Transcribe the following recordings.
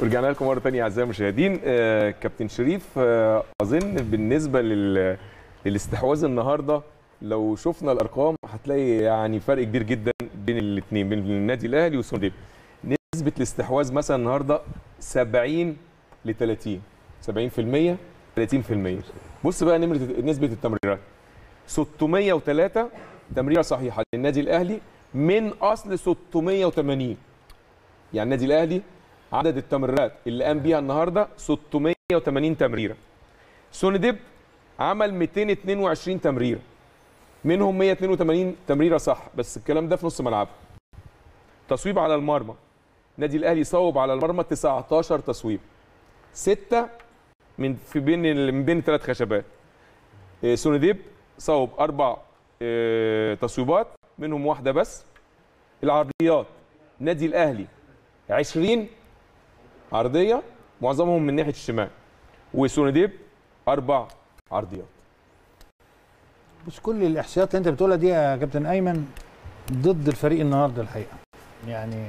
ورجعنا لكم مره ثانيه اعزائي المشاهدين آه كابتن شريف آه اظن بالنسبه لل للاستحواذ النهارده لو شفنا الارقام هتلاقي يعني فرق كبير جدا بين الاثنين بين النادي الاهلي وسونديب نسبه الاستحواذ مثلا النهارده 70 ل 30 70% 30% بص بقى نمره نسبه التمريرات 603 تمريره صحيحه للنادي الاهلي من اصل 680 يعني النادي الاهلي عدد التمريرات اللي قام بيها النهارده 680 تمريره سونديب عمل 222 تمريره منهم 182 تمريره صح بس الكلام ده في نص ملعب تصويب على المرمى النادي الاهلي صوب على المرمى 19 تصويب ستة من في بين ال- من بين الثلاث خشبات إيه، سونديب صوب اربع إيه، تصويبات منهم واحده بس العرضيات النادي الاهلي 20 عرضيه معظمهم من ناحيه الشمال وسونديب اربع عرضيات بس كل الاحصائيات اللي انت بتقولها دي يا كابتن ايمن ضد الفريق النهارده الحقيقه يعني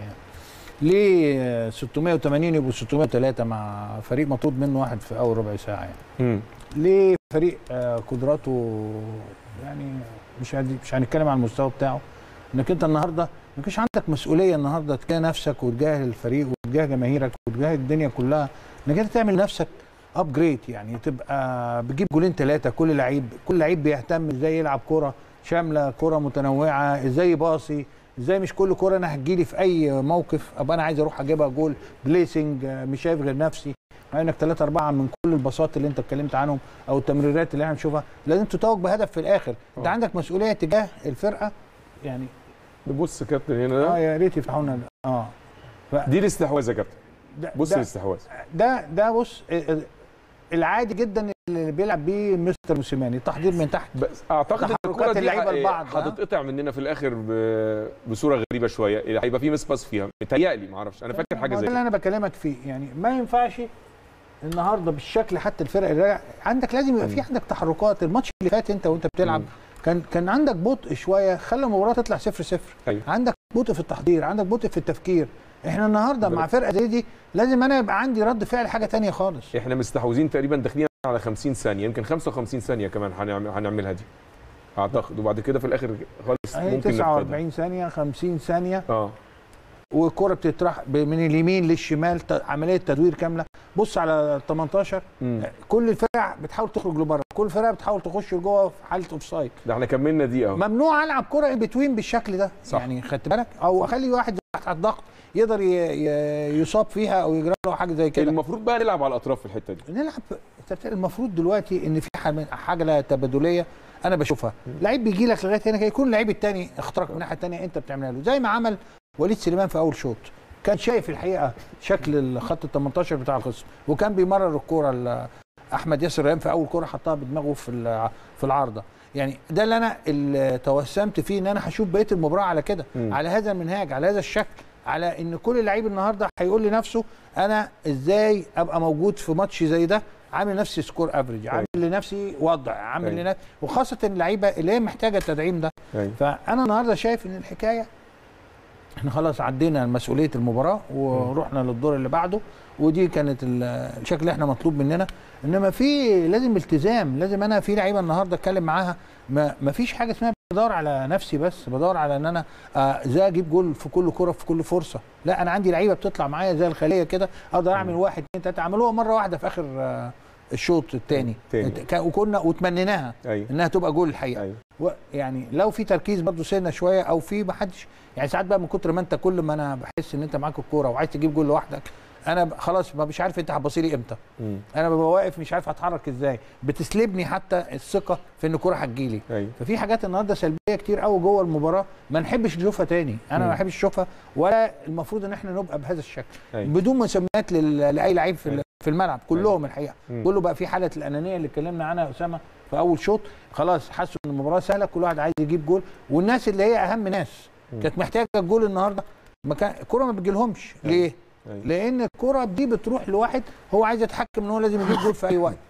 ليه 680 يبقوا 603 مع فريق مطرود منه واحد في اول ربع ساعه يعني مم. ليه فريق آه، قدراته يعني مش هن- مش هنتكلم عن المستوى بتاعه انك انت النهارده ما كانش عندك مسؤوليه النهارده تجاه نفسك وتجاه الفريق وتجاه جماهيرك وتجاه الدنيا كلها انك انت تعمل نفسك ابجريد يعني تبقى بتجيب جولين ثلاثه كل لعيب كل لعيب بيهتم ازاي يلعب كره شامله كره متنوعه ازاي يباصي ازاي مش كل كره انا هتجيلي في اي موقف ابقى انا عايز اروح اجيبها جول بليسنج آه، مش شايف غير نفسي مع انك ثلاثة أربعة من كل الباصات اللي أنت اتكلمت عنهم أو التمريرات اللي احنا بنشوفها لازم تتوج بهدف في الآخر، أنت آه. عندك مسؤولية تجاه الفرقة يعني بص يا كابتن هنا اه ده يا ريت يفتحوا لنا ده. اه دي الاستحواذ يا كابتن ده بص ده, الاستحواذ ده ده بص ال- ال- العادي جدا اللي بيلعب بيه مستر موسيماني تحضير من تحت بس اعتقد ان تحركات الكره دي اللعيبة ه- لبعض، ها؟ هتتقطع مننا في الاخر ب- بصوره غريبه شويه هيبقى في مس باس فيها متهيألي ما اعرفش انا فاكر حاجه ما زي ده اللي كده انا بكلمك فيه يعني ما ينفعش النهارده بالشكل حتى الفرق اللي راجع عندك لازم يبقى في عندك تحركات الماتش اللي فات انت وانت بتلعب مم. كان كان عندك بطء شويه خلى المباراه تطلع صفر صفر ايوه عندك بطء في التحضير عندك بطء في التفكير احنا النهارده مع فرقه زي دي لازم انا يبقى عندي رد فعل حاجه تانية خالص احنا مستحوذين تقريبا داخلين على 50 ثانيه يمكن 55 ثانيه كمان هنعمل هنعملها دي اعتقد وبعد كده في الاخر خالص اهي ممكن نفقدها 49 ثانيه 50 ثانيه اه والكره بتتراح ب- من اليمين للشمال ت- عمليه تدوير كامله بص على ال 18 مم. كل الفرق بتحاول تخرج لبره كل فرقه بتحاول تخش لجوه في حاله اوفسايد ده احنا كملنا دي اهو ممنوع العب كره ان بتوين بالشكل ده صح. يعني خدت بالك او اخلي واحد تحت الضغط يقدر ي- ي- يصاب فيها او يجرى له حاجه زي كده المفروض بقى نلعب على الاطراف في الحته دي نلعب أنت بت- المفروض دلوقتي ان في حم- حاجه تبادليه انا بشوفها لعيب بيجي لك لغايه هنا يكون اللعيب الثاني اخترق من الناحيه الثانيه انت بتعملها له زي ما عمل وليد سليمان في اول شوط كان شايف الحقيقه شكل الخط ال 18 بتاع الخصم وكان بيمرر الكوره ل- احمد ياسر ريان في اول كوره حطها بدماغه في الع- في العارضه يعني ده اللي انا اللي توسمت فيه ان انا هشوف بقيه المباراه على كده مم. على هذا المنهاج على هذا الشكل على ان كل لعيب النهارده هيقول لنفسه انا ازاي ابقى موجود في ماتش زي ده عامل نفسي سكور افريج عامل لنفسي وضع عامل أيوة. لنفسي وخاصه اللعيبه اللي هي محتاجه التدعيم ده ايوه فانا النهارده شايف ان الحكايه احنا خلاص عدينا مسؤوليه المباراه ورحنا للدور اللي بعده ودي كانت ال- الشكل اللي احنا مطلوب مننا انما في لازم التزام لازم انا في لعيبه النهارده اتكلم معاها ما, ما فيش حاجه اسمها بدور على نفسي بس بدور على ان انا آه، ازاي اجيب جول في كل كره في كل فرصه لا انا عندي لعيبه بتطلع معايا زي الخليه كده اقدر اعمل واحد اثنين ثلاثه عملوها مره واحده في اخر آه، الشوط الثاني تاني. وكنا وتمنيناها ايوه انها تبقى جول الحقيقه ايوه و- يعني لو في تركيز برضه سنه شويه او في ما حدش يعني ساعات بقى من كتر ما انت كل ما انا بحس ان انت معاك الكوره وعايز تجيب جول لوحدك انا ب- خلاص ما مش عارف انت هتبصي لي امتى مم. انا ببقى واقف مش عارف هتحرك ازاي بتسلبني حتى الثقه في ان الكوره هتجيلي ايوه ففي حاجات النهارده سلبيه كتير قوي جوه المباراه ما نحبش نشوفها تاني انا مم. ما بحبش اشوفها ولا المفروض ان احنا نبقى بهذا الشكل أيوة. بدون مسميات لل- لاي لعيب في ال- أيوة. في الملعب كلهم الحقيقه مم. كله بقى في حاله الانانيه اللي اتكلمنا عنها يا اسامه في اول شوط خلاص حسوا ان المباراه سهله كل واحد عايز يجيب جول والناس اللي هي اهم ناس مم. كانت محتاجه الجول النهارده ما كان الكوره ما بتجيلهمش أيوة. ليه؟ أيوة. لان الكوره دي بتروح لواحد هو عايز يتحكم ان هو لازم يجيب جول في اي وقت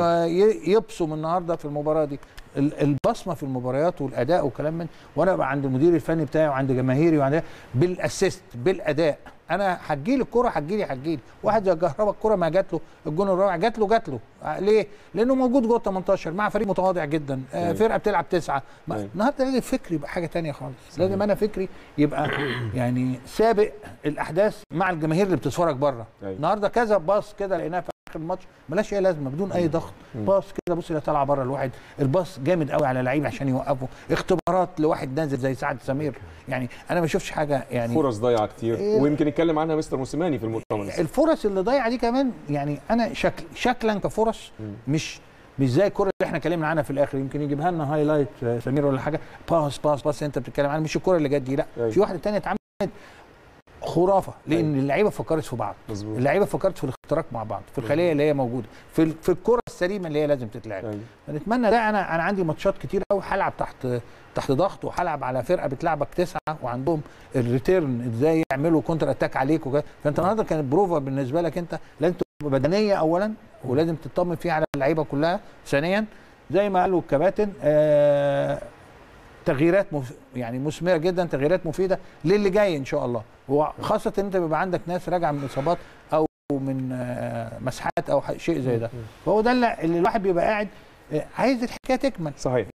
ي- يبصم النهارده في المباراه دي ال- البصمه في المباريات والاداء وكلام من وانا بقى عند المدير الفني بتاعي وعند جماهيري وعند بالاسيست بالاداء انا هتجيلي الكوره هتجيلي هتجيلي واحد زي الكهرباء الكوره ما جات له الجون الرابع جات له جات له آه، ليه؟ لانه موجود جوه ال 18 مع فريق متواضع جدا آه أيوة. فرقه بتلعب تسعه ما- أيوة. النهارده لازم فكري يبقى حاجه تانية خالص لازم انا فكري يبقى يعني سابق الاحداث مع الجماهير اللي بتتفرج بره أيوة. النهارده كذا باص كده لقيناها في اخر الماتش ملاش اي لازمه بدون اي ضغط باص كده بص اللي طالعه بره الواحد الباص جامد قوي على لعيب عشان يوقفه اختبارات لواحد نازل زي سعد سمير يعني انا ما بشوفش حاجه يعني فرص ضايعه كتير إيه. ويمكن يتكلم عنها مستر موسيماني في المؤتمر الفرص اللي ضايعه دي كمان يعني انا شكل شكلا كفرص مش مش زي الكره اللي احنا اتكلمنا عنها في الاخر يمكن يجيبها لنا هايلايت آه، سمير ولا حاجه باس باس باس انت بتتكلم عنها مش الكره اللي جت دي لا أيوة. في واحده تانية اتعملت خرافه لان اللعيبه فكرت في بعض مظبوط اللعيبه فكرت في الاختراق مع بعض في الخليه اللي هي موجوده في ال- في الكره السليمه اللي هي لازم تتلعب أيوة. فنتمنى ده انا انا عندي ماتشات كتير قوي هلعب تحت تحت ضغط وهلعب على فرقه بتلعبك تسعه وعندهم الريتيرن ازاي يعملوا كونتر اتاك عليك وكده فانت النهارده كانت بروفا بالنسبه لك انت لازم تبقى بدنيه اولا ولازم تطمن فيها على اللعيبه كلها ثانيا زي ما قالوا الكباتن آه تغييرات مف... يعني مثمره جدا تغييرات مفيده للي جاي ان شاء الله وخاصه ان انت بيبقى عندك ناس راجعه من اصابات او من آه، مسحات او ح- شيء زي ده فهو ده اللي اللي الواحد بيبقى قاعد آه، عايز الحكايه تكمل صحيح